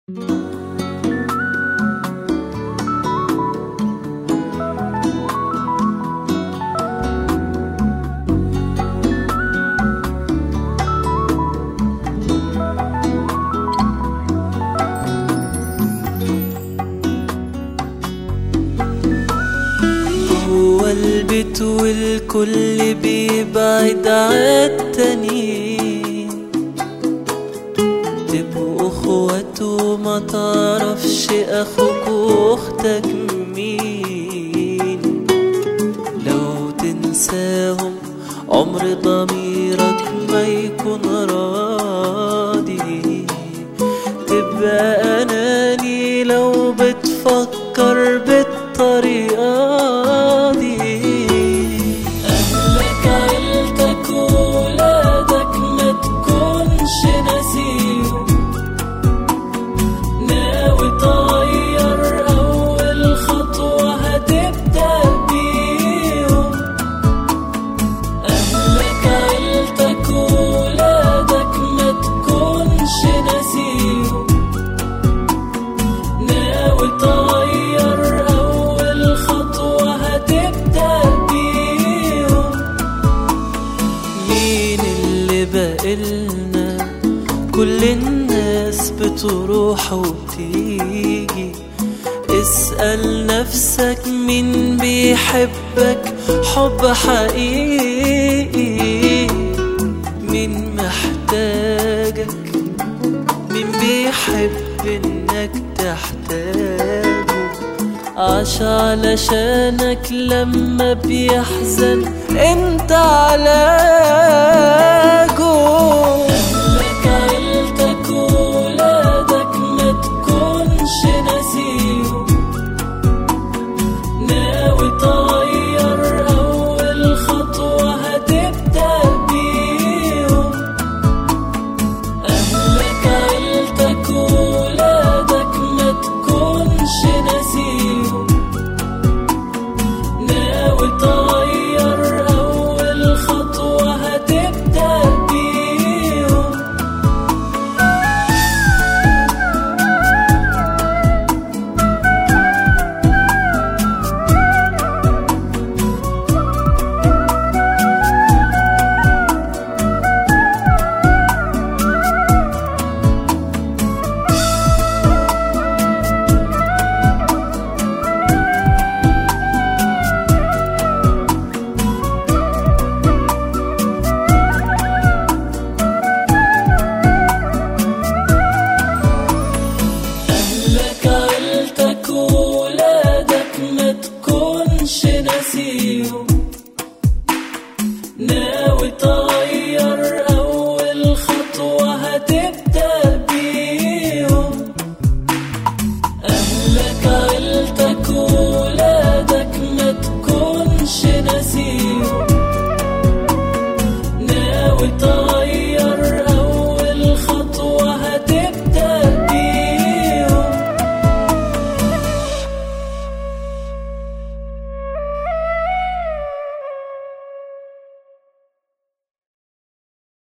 هو البيت والكل بيبعد عالتانيين تبقوا اخوات وما تعرفش اخوك واختك مين لو تنساهم عمر ضميرك ما يكون راضي تبقى اناني لو بتفكر بالطريقة دي أهلك عيلتك ولادك ما تكونش ناسيهم ناوي تغير أول خطوة هتبدأ بيهم أهلك عيلتك ولادك ما تكونش ناسيهم ناوي تغير أول خطوة هتبدأ بيهم مين اللي بقلنا كل الناس بتروح وبتيجي اسأل نفسك مين بيحبك حب حقيقي مين محتاجك مين بيحب انك تحتاجه عاش علشانك لما بيحزن انت علاجه